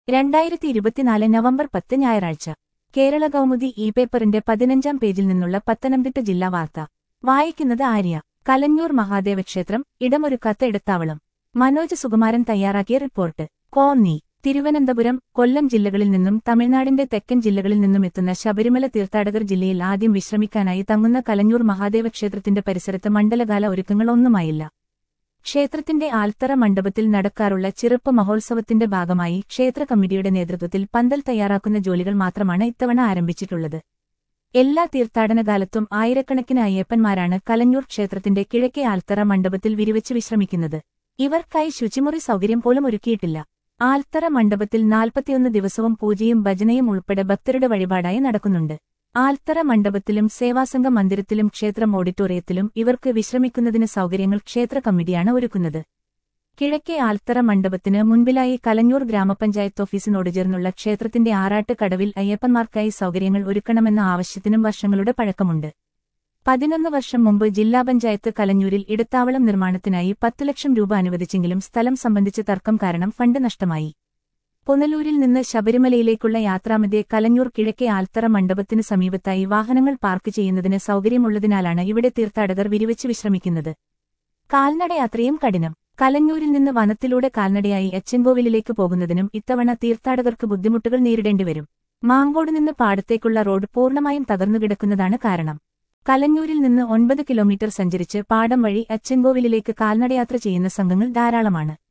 രണ്ടായിരത്തി ഇരുപത്തിനാല് നവംബർ പത്ത് ഞായറാഴ്ച കേരള കൗമുദി ഇ പേപ്പറിന്റെ പതിനഞ്ചാം പേജിൽ നിന്നുള്ള പത്തനംതിട്ട ജില്ലാ വാർത്ത വായിക്കുന്നത് ആര്യ കലഞ്ഞൂർ മഹാദേവ ക്ഷേത്രം ഇടമൊരുക്കാത്ത ഇടത്താവളം മനോജ് സുകുമാരൻ തയ്യാറാക്കിയ റിപ്പോർട്ട് കോന്നി തിരുവനന്തപുരം കൊല്ലം ജില്ലകളിൽ നിന്നും തമിഴ്നാടിന്റെ തെക്കൻ ജില്ലകളിൽ നിന്നും എത്തുന്ന ശബരിമല തീർത്ഥാടകർ ജില്ലയിൽ ആദ്യം വിശ്രമിക്കാനായി തങ്ങുന്ന കലഞ്ഞൂർ മഹാദേവ ക്ഷേത്രത്തിന്റെ പരിസരത്ത് മണ്ഡലകാല ഒരുക്കങ്ങളൊന്നുമായില്ല ക്ഷേത്രത്തിന്റെ ആൽത്തറ മണ്ഡപത്തിൽ നടക്കാറുള്ള ചിറപ്പ് മഹോത്സവത്തിന്റെ ഭാഗമായി ക്ഷേത്ര കമ്മിറ്റിയുടെ നേതൃത്വത്തിൽ പന്തൽ തയ്യാറാക്കുന്ന ജോലികൾ മാത്രമാണ് ഇത്തവണ ആരംഭിച്ചിട്ടുള്ളത് എല്ലാ തീർത്ഥാടനകാലത്തും ആയിരക്കണക്കിന് അയ്യപ്പന്മാരാണ് കലഞ്ഞൂർ ക്ഷേത്രത്തിന്റെ കിഴക്കേ ആൽത്തറ മണ്ഡപത്തിൽ വിരിവച്ച് വിശ്രമിക്കുന്നത് ഇവർക്കായി ശുചിമുറി സൗകര്യം പോലും ഒരുക്കിയിട്ടില്ല ആൽത്തറ മണ്ഡപത്തിൽ നാൽപ്പത്തിയൊന്ന് ദിവസവും പൂജയും ഭജനയും ഉൾപ്പെടെ ഭക്തരുടെ വഴിപാടായി നടക്കുന്നുണ്ട് ആൽത്തറ മണ്ഡപത്തിലും സേവാസംഘ മന്ദിരത്തിലും ക്ഷേത്രം ഓഡിറ്റോറിയത്തിലും ഇവർക്ക് വിശ്രമിക്കുന്നതിന് സൗകര്യങ്ങൾ ക്ഷേത്ര കമ്മിറ്റിയാണ് ഒരുക്കുന്നത് കിഴക്കേ ആൽത്തറ മണ്ഡപത്തിന് മുൻപിലായി കലഞ്ഞൂർ ഗ്രാമപഞ്ചായത്ത് ഓഫീസിനോട് ചേർന്നുള്ള ക്ഷേത്രത്തിന്റെ ആറാട്ട് കടവിൽ അയ്യപ്പന്മാർക്കായി സൗകര്യങ്ങൾ ഒരുക്കണമെന്ന ആവശ്യത്തിനും വർഷങ്ങളുടെ പഴക്കമുണ്ട് പതിനൊന്ന് വർഷം മുമ്പ് ജില്ലാ പഞ്ചായത്ത് കലഞ്ഞൂരിൽ ഇടത്താവളം നിർമ്മാണത്തിനായി പത്ത് ലക്ഷം രൂപ അനുവദിച്ചെങ്കിലും സ്ഥലം സംബന്ധിച്ച് തർക്കം കാരണം ഫണ്ട് നഷ്ടമായി പുനലൂരിൽ നിന്ന് ശബരിമലയിലേക്കുള്ള യാത്രാമധ്യേ കലഞ്ഞൂർ കിഴക്കേ ആൽത്തറ മണ്ഡപത്തിന് സമീപത്തായി വാഹനങ്ങൾ പാർക്ക് ചെയ്യുന്നതിന് സൗകര്യമുള്ളതിനാലാണ് ഇവിടെ തീർത്ഥാടകർ വിരിവച്ച് വിശ്രമിക്കുന്നത് കാൽനടയാത്രയും കഠിനം കലഞ്ഞൂരിൽ നിന്ന് വനത്തിലൂടെ കാൽനടയായി അച്ചൻകോവിലിലേക്ക് പോകുന്നതിനും ഇത്തവണ തീർത്ഥാടകർക്ക് ബുദ്ധിമുട്ടുകൾ നേരിടേണ്ടിവരും മാങ്കോട് നിന്ന് പാടത്തേക്കുള്ള റോഡ് പൂർണ്ണമായും തകർന്നുകിടക്കുന്നതാണ് കാരണം കലഞ്ഞൂരിൽ നിന്ന് ഒൻപത് കിലോമീറ്റർ സഞ്ചരിച്ച് പാടം വഴി അച്ചൻകോവിലിലേക്ക് കാൽനടയാത്ര ചെയ്യുന്ന സംഘങ്ങൾ ധാരാളമാണ്